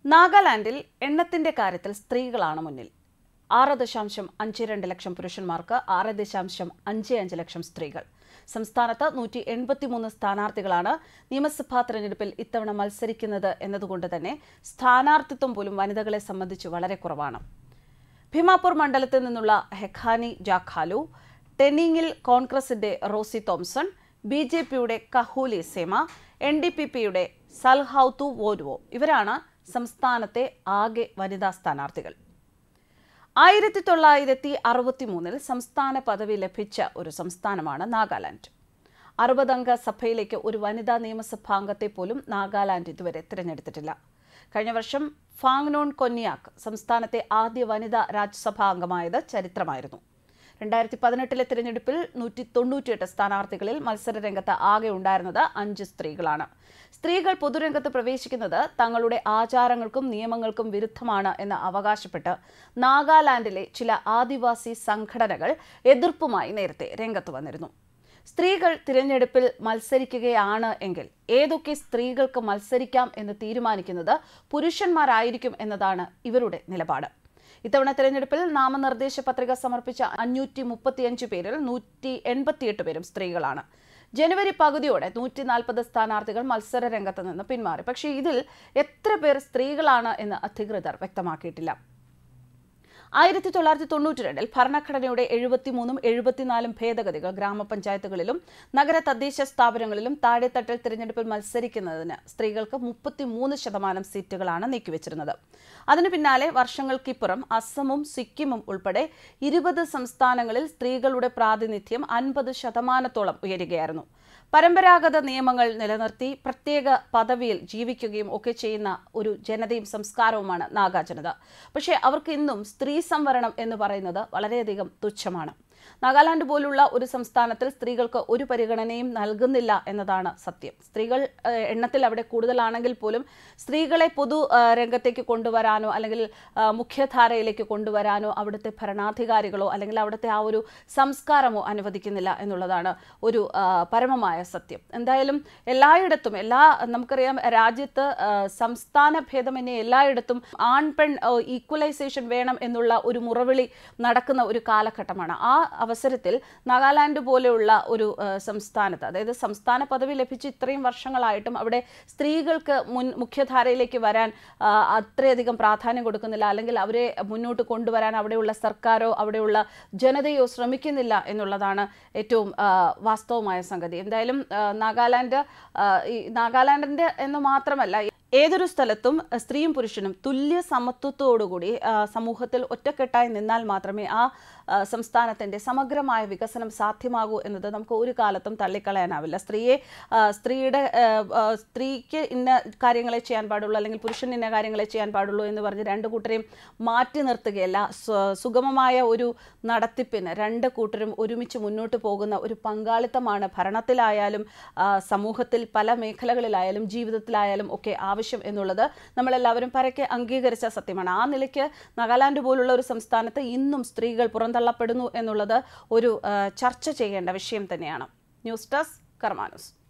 നാഗാലാൻഡിൽ എണ്ണത്തിന്റെ കാര്യത്തിൽ സ്ത്രീകളാണ് മുന്നിൽ ആറ് ദശാംശം അഞ്ച് രണ്ട് ലക്ഷം പുരുഷന്മാർക്ക് ആറ് ദശാംശം അഞ്ച് അഞ്ച് ലക്ഷം സ്ത്രീകൾ സംസ്ഥാനത്ത് നൂറ്റി എൺപത്തിമൂന്ന് സ്ഥാനാർത്ഥികളാണ് നിയമസഭാ തെരഞ്ഞെടുപ്പിൽ ഇത്തവണ മത്സരിക്കുന്നത് എന്നതുകൊണ്ട് തന്നെ സ്ഥാനാർത്ഥിത്വം പോലും വനിതകളെ സംബന്ധിച്ച് വളരെ കുറവാണ് ഭിമാപൂർ മണ്ഡലത്തിൽ നിന്നുള്ള ഹെഖാനി ജാഖാലു ടെന്നിങ്ങിൽ കോൺഗ്രസിന്റെ റോസി തോംസൺ ബി ജെ പിയുടെ Kahuli Sema N D P പിയുടെ സൽഹൌതു വോരുവോ ഇവരാണ് സംസ്ഥാനത്തെ ആകെ വനിതാ സ്ഥാനാർത്ഥികൾ ആയിരത്തി തൊള്ളായിരത്തി അറുപത്തി മൂന്നിൽ സംസ്ഥാന പദവി ലഭിച്ച ഒരു സംസ്ഥാനമാണ് നാഗാലാൻഡ് അറുപതംഗ സഭയിലേക്ക് ഒരു വനിതാ നിയമസഭാംഗത്തെ പോലും നാഗാലാൻഡ് ഇതുവരെ തിരഞ്ഞെടുത്തിട്ടില്ല കഴിഞ്ഞ വർഷം ഫാങ്നോൺ കൊന്നിയാക്ക് സംസ്ഥാനത്തെ ആദ്യ വനിതാ രാജ്യസഭാ അംഗമായത് ചരിത്രമായിരുന്നു രണ്ടായിരത്തി പതിനെട്ടിലെ തിരഞ്ഞെടുപ്പിൽ നൂറ്റി തൊണ്ണൂറ്റിയെട്ട് സ്ഥാനാർത്ഥികളിൽ മത്സരരംഗത്ത് ആകെ ഉണ്ടായിരുന്നത് അഞ്ച് സ്ത്രീകളാണ് സ്ത്രീകൾ പൊതുരംഗത്ത് പ്രവേശിക്കുന്നത് തങ്ങളുടെ ആചാരങ്ങൾക്കും നിയമങ്ങൾക്കും വിരുദ്ധമാണ് എന്ന് അവകാശപ്പെട്ട് നാഗാലാൻഡിലെ ചില ആദിവാസി സംഘടനകൾ എതിർപ്പുമായി നേരത്തെ രംഗത്ത് വന്നിരുന്നു സ്ത്രീകൾ തിരഞ്ഞെടുപ്പിൽ മത്സരിക്കുകയാണ് എങ്കിൽ ഏതൊക്കെ സ്ത്രീകൾക്ക് മത്സരിക്കാം എന്ന് തീരുമാനിക്കുന്നത് പുരുഷന്മാരായിരിക്കും എന്നതാണ് ഇവരുടെ നിലപാട് ഇത്തവണ തെരഞ്ഞെടുപ്പിൽ നാമനിർദ്ദേശ പത്രിക സമർപ്പിച്ച അഞ്ഞൂറ്റി മുപ്പത്തിയഞ്ച് പേരിൽ നൂറ്റി എൺപത്തിയെട്ട് പേരും സ്ത്രീകളാണ് ജനുവരി പകുതിയോടെ നൂറ്റി നാൽപ്പത് സ്ഥാനാർത്ഥികൾ മത്സര രംഗത്ത് നിന്ന് പിന്മാറി പക്ഷേ ഇതിൽ എത്ര പേർ സ്ത്രീകളാണ് എന്ന് അധികൃതർ വ്യക്തമാക്കിയിട്ടില്ല ആയിരത്തി തൊള്ളായിരത്തി തൊണ്ണൂറ്റി രണ്ടിൽ ഭരണഘടനയുടെ എഴുപത്തിമൂന്നും എഴുപത്തിനാലും ഭേദഗതികൾ ഗ്രാമപഞ്ചായത്തുകളിലും നഗര തദ്ദേശ സ്ഥാപനങ്ങളിലും താഴെത്തട്ടിൽ തിരഞ്ഞെടുപ്പിൽ മത്സരിക്കുന്നതിന് സ്ത്രീകൾക്ക് മുപ്പത്തിമൂന്ന് ശതമാനം സീറ്റുകളാണ് നീക്കിവച്ചിരുന്നത് അതിനു പിന്നാലെ വർഷങ്ങൾക്കിപ്പുറം അസമും സിക്കിമും ഉൾപ്പെടെ ഇരുപത് സംസ്ഥാനങ്ങളിൽ സ്ത്രീകളുടെ പ്രാതിനിധ്യം അൻപത് ശതമാനത്തോളം ഉയരുകയായിരുന്നു പരമ്പരാഗത നിയമങ്ങൾ നിലനിർത്തി പ്രത്യേക പദവിയിൽ ജീവിക്കുകയും ഒക്കെ ചെയ്യുന്ന ഒരു ജനതയും സംസ്കാരവുമാണ് നാഗാ ജനത പക്ഷേ അവർക്ക് ഇന്നും സ്ത്രീ സംവരണം എന്ന് പറയുന്നത് വളരെയധികം തുച്ഛമാണ് നാഗാലാൻഡ് പോലുള്ള ഒരു സംസ്ഥാനത്തിൽ സ്ത്രീകൾക്ക് ഒരു പരിഗണനയും നൽകുന്നില്ല എന്നതാണ് സത്യം സ്ത്രീകൾ ഏഹ്, എണ്ണത്തിൽ അവിടെ കൂടുതലാണെങ്കിൽ പോലും സ്ത്രീകളെ പൊതു ഏഹ്, രംഗത്തേക്ക് കൊണ്ടുവരാനോ അല്ലെങ്കിൽ ഏഹ്, മുഖ്യധാരയിലേക്ക് കൊണ്ടുവരാനോ അവിടുത്തെ ഭരണാധികാരികളോ അല്ലെങ്കിൽ അവിടുത്തെ ആ ഒരു സംസ്കാരമോ അനുവദിക്കുന്നില്ല എന്നുള്ളതാണ് ഒരു ഏഹ്, പരമമായ സത്യം എന്തായാലും എല്ലായിടത്തും എല്ലാ നമുക്കറിയാം രാജ്യത്ത് ഏഹ്, സംസ്ഥാന ഭേദമന്യേ എല്ലായിടത്തും ആൺ പെൺ ഈക്വലൈസേഷൻ വേണം എന്നുള്ള ഒരു മുറവിളി നടക്കുന്ന ഒരു കാലഘട്ടമാണ് ആ അവസരത്തിൽ നാഗാലാൻഡ് പോലെയുള്ള ഒരു ഏഹ്, സംസ്ഥാനത്ത് അതായത് സംസ്ഥാന പദവി ലഭിച്ച് ഇത്രയും വർഷങ്ങളായിട്ടും അവിടെ സ്ത്രീകൾക്ക് മുൻ മുഖ്യധാരയിലേക്ക് വരാൻ ആ, അത്രയധികം പ്രാധാന്യം കൊടുക്കുന്നില്ല അല്ലെങ്കിൽ അവരെ മുന്നോട്ട് കൊണ്ടുവരാൻ അവിടെയുള്ള സർക്കാരോ അവിടെയുള്ള ജനതയോ ശ്രമിക്കുന്നില്ല എന്നുള്ളതാണ് ഏറ്റവും ആ, വാസ്തവമായ സംഗതി എന്തായാലും ആ, നാഗാലാൻഡ് ആ, ഈ നാഗാലാൻഡിന്റെ എന്ന് മാത്രമല്ല ഏതൊരു സ്ഥലത്തും അഹ്, സ്ത്രീയും പുരുഷനും തുല്യ സമത്വത്തോടുകൂടി ആ, സമൂഹത്തിൽ ഒറ്റക്കെട്ടായി നിന്നാൽ മാത്രമേ ആ ആ, സംസ്ഥാനത്തിന്റെ സമഗ്രമായ വികസനം സാധ്യമാകൂ എന്നത് നമുക്ക് ഒരു കാലത്തും തള്ളിക്കളയാനാവില്ല സ്ത്രീയെ ആ, സ്ത്രീയുടെ ആ, ആ, സ്ത്രീക്ക് ഇന്ന കാര്യങ്ങളെ ചെയ്യാൻ പാടുള്ളൂ അല്ലെങ്കിൽ പുരുഷൻ ഇന്ന കാര്യങ്ങളെ ചെയ്യാൻ പാടുള്ളൂ എന്ന് പറഞ്ഞ് രണ്ട് കൂട്ടരെയും മാറ്റി നിർത്തുകയല്ല സ്വ- സുഗമമായ ഒരു നടത്തിപ്പിന് രണ്ട് കൂട്ടരും ഒരുമിച്ച് മുന്നോട്ട് പോകുന്ന ഒരു പങ്കാളിത്തമാണ് ഭരണത്തിലായാലും ആ, സമൂഹത്തിൽ പല മേഖലകളിലായാലും ജീവിതത്തിലായാലും ഒക്കെ ആവശ്യം എന്നുള്ളത് നമ്മളെല്ലാവരും പരക്കെ അംഗീകരിച്ച സത്യമാണ് ആ നിലയ്ക്ക് നാഗാലാൻഡ് പോലുള്ള ഒരു സംസ്ഥാനത്ത് ഇന്നും സ്ത്രീകൾ പുറന്തള്ളപ്പെടുന്നു എന്നുള്ളത് ഒരു ആ, ചർച്ച ചെയ്യേണ്ട വിഷയം തന്നെയാണ് ന്യൂസ് ഡെസ്ക് കർമാനൂസ്